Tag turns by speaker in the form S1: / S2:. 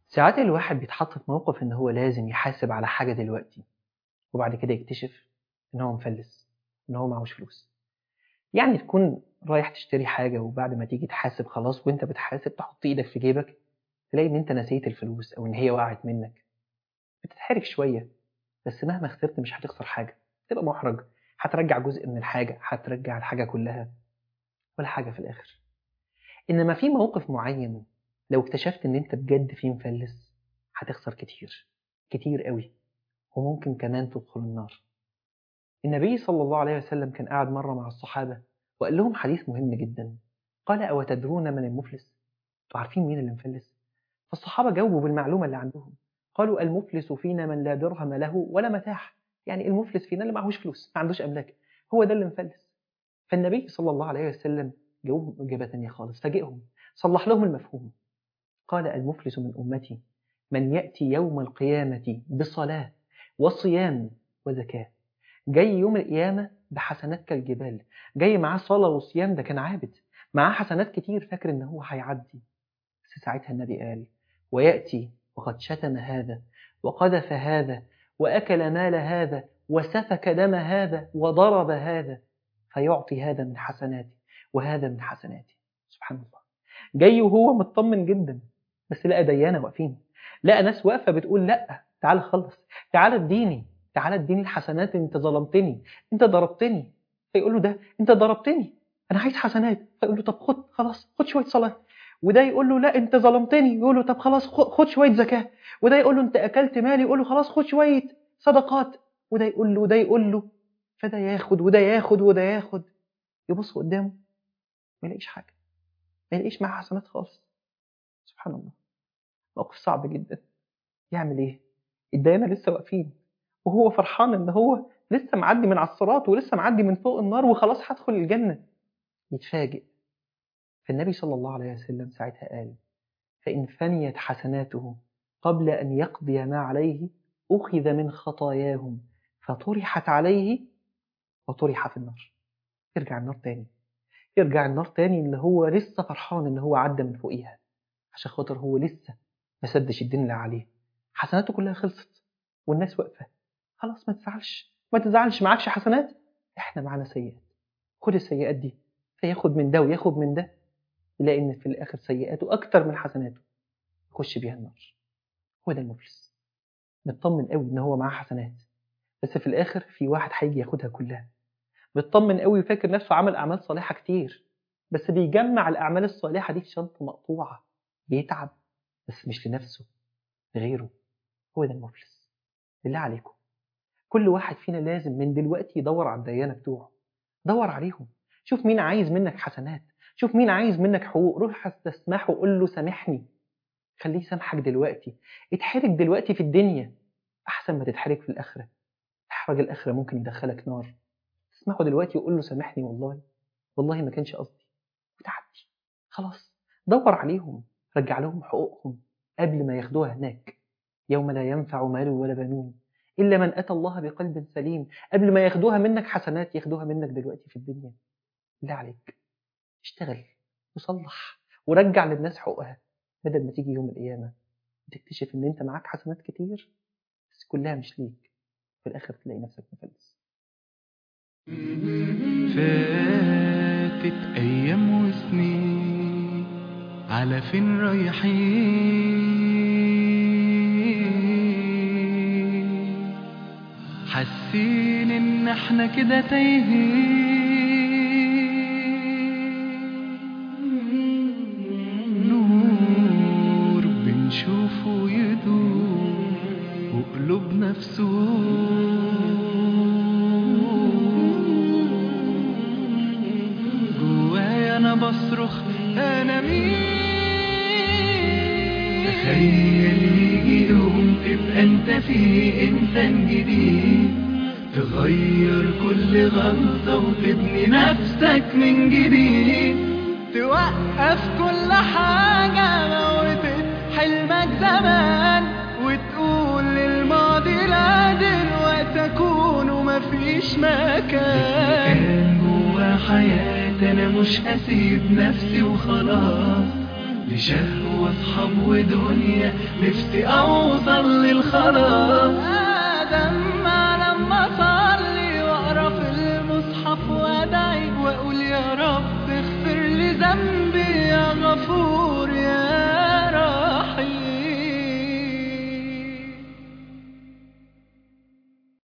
S1: ساعات الواحد بيتحط في موقف إن هو لازم يحاسب على حاجة دلوقتي وبعد كده يكتشف إن هو مفلس إن هو معهوش فلوس يعني تكون رايح تشتري حاجة وبعد ما تيجي تحاسب خلاص وانت بتحاسب تحط ايدك في جيبك تلاقي ان انت نسيت الفلوس او ان هي وقعت منك بتتحرك شوية بس مهما خسرت مش هتخسر حاجة تبقى محرج هترجع جزء من الحاجة هترجع الحاجة كلها ولا حاجة في الآخر إنما في موقف معين لو اكتشفت إن أنت بجد فيه مفلس هتخسر كتير كتير قوي وممكن كمان تدخل النار النبي صلى الله عليه وسلم كان قاعد مرة مع الصحابة وقال لهم حديث مهم جدا قال أو تدرون من المفلس انتوا عارفين مين اللي مفلس فالصحابة جاوبوا بالمعلومة اللي عندهم قالوا المفلس فينا من لا درهم له ولا متاع يعني المفلس فينا اللي معهوش فلوس ما عندوش أملاك هو ده اللي مفلس فالنبي صلى الله عليه وسلم جاوبهم إجابة تانية خالص فاجئهم صلح لهم المفهوم قال المفلس من أمتي من يأتي يوم القيامة بصلاة وصيام وزكاة جاي يوم القيامة بحسنات كالجبال جاي معاه صلاة وصيام ده كان عابد معاه حسنات كتير فاكر ان هو هيعدي بس ساعتها النبي قال ويأتي وقد شتم هذا وقذف هذا وأكل مال هذا وسفك دم هذا وضرب هذا فيعطي هذا من حسناته وهذا من حسناته سبحان الله جاي وهو مطمن جدا بس لقى ديانة واقفين لقى ناس واقفة بتقول لا تعال خلص تعال اديني تعال اديني الحسنات انت ظلمتني انت ضربتني فيقول له ده انت ضربتني انا عايز حسنات فيقول له طب خد خلاص خد شويه صلاه وده يقول له لا انت ظلمتني يقول له طب خلاص خد شويه زكاه وده يقول له انت اكلت مالي يقول له خلاص خد شويه صدقات وده يقول له وده يقول له فده ياخد وده ياخد وده ياخد يبص قدامه ما يلاقيش حاجه ما يلاقيش معاه حسنات خالص سبحان الله موقف صعب جدا يعمل ايه الديانه لسه واقفين وهو فرحان ان هو لسه معدي من على الصراط ولسه معدي من فوق النار وخلاص هدخل الجنه يتفاجئ فالنبي صلى الله عليه وسلم ساعتها قال فإن فنيت حسناته قبل أن يقضي ما عليه أخذ من خطاياهم فطرحت عليه وطرح في النار يرجع النار تاني يرجع النار تاني اللي هو لسه فرحان ان هو عدى من فوقيها عشان خاطر هو لسه ما سدش الدين اللي عليه حسناته كلها خلصت والناس واقفه خلاص ما تزعلش ما تزعلش معكش حسنات احنا معانا سيئات خد السيئات دي فياخد من ده وياخد من ده يلاقي ان في الاخر سيئاته اكتر من حسناته يخش بيها النار هو ده المفلس مطمن قوي ان هو معاه حسنات بس في الاخر في واحد هيجي ياخدها كلها مطمن قوي وفاكر نفسه عمل اعمال صالحه كتير بس بيجمع الاعمال الصالحه دي في شنطه مقطوعه بيتعب بس مش لنفسه لغيره هو ده المفلس بالله عليكم كل واحد فينا لازم من دلوقتي يدور على الديانه بتوعه دور عليهم شوف مين عايز منك حسنات شوف مين عايز منك حقوق روح استسمحه وقول له سامحني خليه يسامحك دلوقتي اتحرك دلوقتي في الدنيا احسن ما تتحرك في الاخره احرج الاخره ممكن يدخلك نار اسمعه دلوقتي وقول له سامحني والله والله ما كانش قصدي وتعدي خلاص دور عليهم رجع لهم حقوقهم قبل ما ياخدوها هناك يوم لا ينفع مال ولا بنون إلا من أتى الله بقلب سليم قبل ما ياخدوها منك حسنات ياخدوها منك دلوقتي في الدنيا بالله عليك اشتغل وصلح ورجع للناس حقوقها بدل ما تيجي يوم القيامة وتكتشف إن أنت معاك حسنات كتير بس كلها مش ليك في الآخر تلاقي نفسك مفلس
S2: فاتت أيام وسنين على فين رايحين حاسين إن احنا كده تايهين نور بنشوفه يدوم وقلوبنا في جوايا انا بصرخ انا مين تخيل يجي يوم تبقى انت فيه انسان جديد تغير كل غلطة وتبني نفسك من جديد توقف كل حاجة موتت حلمك زمان وتقول للماضي لا دلوقتي اكون ومفيش مكان جوا حياتي انا مش هسيب نفسي وخلاص لشهوة أصحاب ودنيا نفسي أوصل للخلاص آدم ما لما أصلي وأقرأ في المصحف وأدعي وأقول يا رب اغفر لي ذنبي يا غفور